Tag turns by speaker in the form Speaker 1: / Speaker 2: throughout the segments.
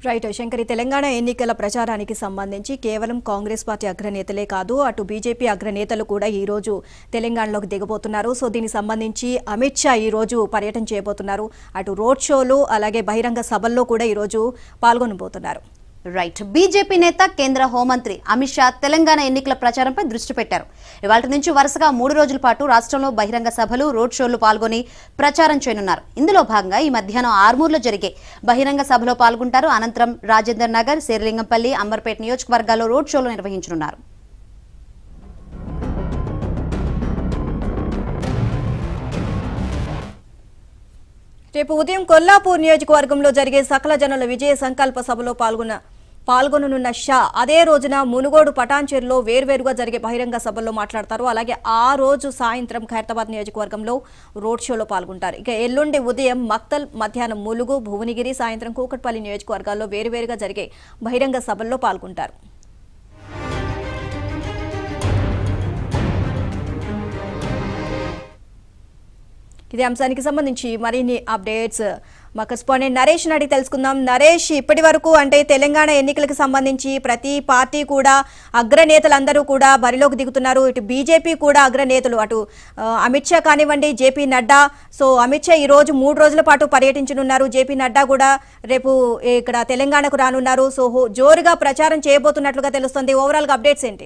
Speaker 1: right Shankari Telangana ఎన్నికల ప్రచారానికి సంబంధించి కేవలం కాంగ్రెస్ పార్టీ అగ్రనేతలే కాదు అటు బీజేపీ అగ్రనేతలు కూడా ఈ రోజు తెలంగాణలోకి దిగబోతున్నారు సో దీనికి సంబంధించి అమిత్ షా ఈ రోజు పర్యటన చేయబోతున్నారు అటు రోడ్ షోలు అలాగే బహిరంగ సభల్లో కూడా ఈ రోజు పాల్గొనబోతున్నారు
Speaker 2: రైట్ బీజేపీ నేత కేంద్ర హోంమంత్రి అమిత్ షా తెలంగాణ ఎన్నికల ప్రచారంపై దృష్టి పెట్టారు ఇవాళ నుంచి వరుసగా మూడు రోజుల పాటు రాష్ట్రంలో బహిరంగ సభలు రోడ్ షోలు పాల్గొని ప్రచారం చేయనున్నారు ఇందులో భాగంగా ఈ మధ్యాహ్నం ఆర్మూర్లో జరిగే బహిరంగ సభలో పాల్గొంటారు అనంతరం రాజేందర్ నగర్ శేరిలింగంపల్లి అంబర్పేట నియోజకవర్గాల్లో రోడ్ షోలు నిర్వహించనున్నారు
Speaker 1: రేపు ఉదయం కొల్లాపూర్ నియోజకవర్గంలో జరిగే సకల జనుల విజయ సంకల్ప సభలో పాల్గొన్న పాల్గొననున్న షా అదే రోజున మునుగోడు పటాన్చేరులో వేర్వేరుగా జరిగే బహిరంగ సభల్లో మాట్లాడతారు అలాగే ఆ రోజు సాయంత్రం ఖైరతాబాద్ నియోజకవర్గంలో రోడ్ షోలో పాల్గొంటారు ఇక ఎల్లుండి ఉదయం మక్తల్ మధ్యాహ్నం ములుగు భువనగిరి సాయంత్రం కూకట్పల్లి నియోజకవర్గాల్లో వేరువేరుగా జరిగే బహిరంగ సభల్లో పాల్గొంటారు ఇదే అంశానికి సంబంధించి మరిన్ని అప్డేట్స్ మా కరెస్పాండెంట్ నరేష్ అడిగి తెలుసుకుందాం నరేష్ ఇప్పటి వరకు అంటే తెలంగాణ ఎన్నికలకు సంబంధించి ప్రతి పార్టీ కూడా అగ్రనేతలందరూ కూడా బరిలోకి దిగుతున్నారు ఇటు బీజేపీ కూడా అగ్రనేతలు అటు ఆ, అమిత్ షా కానివ్వండి జేపీ నడ్డా సో అమిత్ షా ఈ రోజు మూడు రోజుల పాటు పర్యటించనున్నారు జేపీ నడ్డా కూడా రేపు ఇక్కడ తెలంగాణకు రానున్నారు సో హో- జోరుగా ప్రచారం చేయబోతున్నట్లుగా తెలుస్తుంది ఓవరాల్ గా అప్డేట్స్ ఏంటి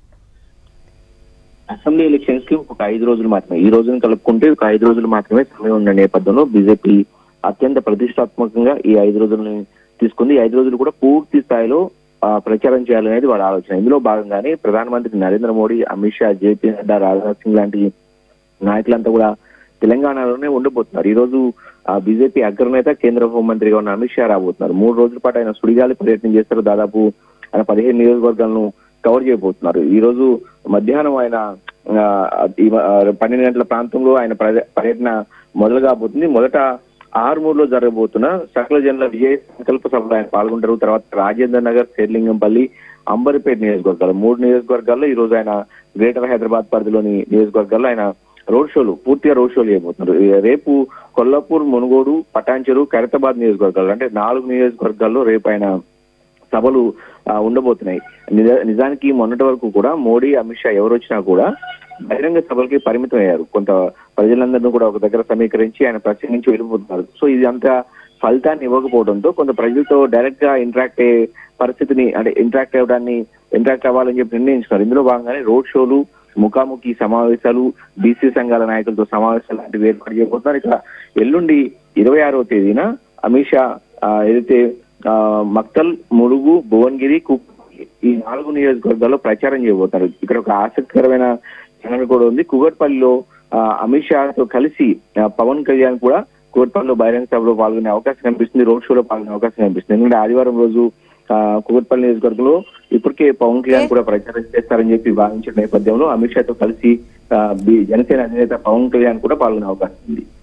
Speaker 3: అసెంబ్లీ ఎలక్షన్స్ కి ఒక ఐదు రోజులు మాత్రమే ఈ రోజును కలుపుకుంటే ఒక ఐదు రోజులు మాత్రమే సమయం ఉన్న నేపథ్యంలో బీజేపీ అత్యంత ప్రతిష్టాత్మకంగా ఈ ఐదు రోజులని తీసుకుంది ఈ ఐదు రోజులు కూడా పూర్తి స్థాయిలో ఆ, ప్రచారం చేయాలనేది వాళ్ళ ఆలోచన ఇందులో భాగంగానే ప్రధానమంత్రి నరేంద్ర మోడీ అమిత్ షా జేపీ నడ్డా రాజ్నాథ్ సింగ్ లాంటి నాయకులంతా కూడా తెలంగాణలోనే ఉండిపోతున్నారు ఈ రోజు ఆ బీజేపీ అగ్రనేత కేంద్ర హోంమంత్రిగా ఉన్న అమిత్ షా రాబోతున్నారు మూడు రోజుల పాటు ఆయన సుడిగాలి పర్యటన చేస్తారు దాదాపు ఆయన పదిహేను నియోజకవర్గాలను కవర్ చేయబోతున్నారు ఈ రోజు మధ్యాహ్నం ఆయన ఆ, ఈ మ- ఆ, పన్నెండు గంటల ప్రాంతంలో ఆయన పర్య- పర్యటన మొదలు కాబోతుంది మొదట ఆరుమూరులో జరగబోతున్న సకల జనుల విజయ సంకల్ప సభలో ఆయన పాల్గొంటారు తర్వాత రాజేంద్ర నగర్ శేర్లింగంపల్లి అంబర్పేట నియోజకవర్గాలు మూడు నియోజకవర్గాల్లో ఈ రోజు ఆయన గ్రేటర్ హైదరాబాద్ పరిధిలోని నియోజకవర్గాల్లో ఆయన రోడ్ షోలు పూర్తిగా రోడ్ షోలు చేయబోతున్నారు ఈ రేపు కొల్లాపూర్ మునుగోడు పటాన్చెరు ఖైరతాబాద్ నియోజకవర్గాలు అంటే నాలుగు నియోజకవర్గాల్లో రేపు ఆయన సభలు ఆ, ఉండబోతున్నాయి నిజ- నిజానికి మొన్నటి వరకు కూడా మోడీ అమిత్ షా ఎవరు వచ్చినా కూడా బహిరంగ సభలకి పరిమితం అయ్యారు కొంత ప్రజలందరినీ కూడా ఒక దగ్గర సమీకరించి ఆయన ప్రసంగించి వెళ్ళిపోతున్నారు సో ఇది అంత ఫలితాన్ని ఇవ్వకపోవడంతో కొంత ప్రజలతో డైరెక్ట్ గా ఇంటరాక్ట్ అయ్యే పరిస్థితిని అంటే ఇంటరాక్ట్ అవ్వడాన్ని ఇంటరాక్ట్ అవ్వాలని చెప్పి నిర్ణయించుకున్నారు ఇందులో భాగంగానే రోడ్ షోలు ముఖాముఖి సమావేశాలు బీసీ సంఘాల నాయకులతో సమావేశాలు లాంటివి ఏర్పాటు చేయబోతున్నారు ఇక ఎల్లుండి ఇరవై ఆరవ తేదీన అమిత్ షా ఆ, ఏదైతే ఆ, మక్తల్ ములుగు భువనగిరి కుక్ ఈ నాలుగు నియోజకవర్గాల్లో ప్రచారం చేయబోతున్నారు ఇక్కడ ఒక ఆసక్తికరమైన సంఘటన కూడా ఉంది కుగట్పల్లిలో ఆ, అమిత్ షాతో కలిసి ఆ, పవన్ కళ్యాణ్ కూడా కుగట్పల్లిలో బహిరంగ సభలో పాల్గొనే అవకాశం కనిపిస్తుంది రోడ్ షోలో పాల్గొనే అవకాశం కనిపిస్తుంది ఎందుకంటే ఆదివారం రోజు ఆ, కుగట్పల్లి నియోజకవర్గంలో ఇప్పటికే పవన్ కళ్యాణ్ కూడా ప్రచారం చేస్తారని చెప్పి భావించిన నేపథ్యంలో అమిత్ షాతో కలిసి ఆ, బి- జనసేన అధినేత పవన్ కళ్యాణ్ కూడా పాల్గొనే అవకాశం ఉంది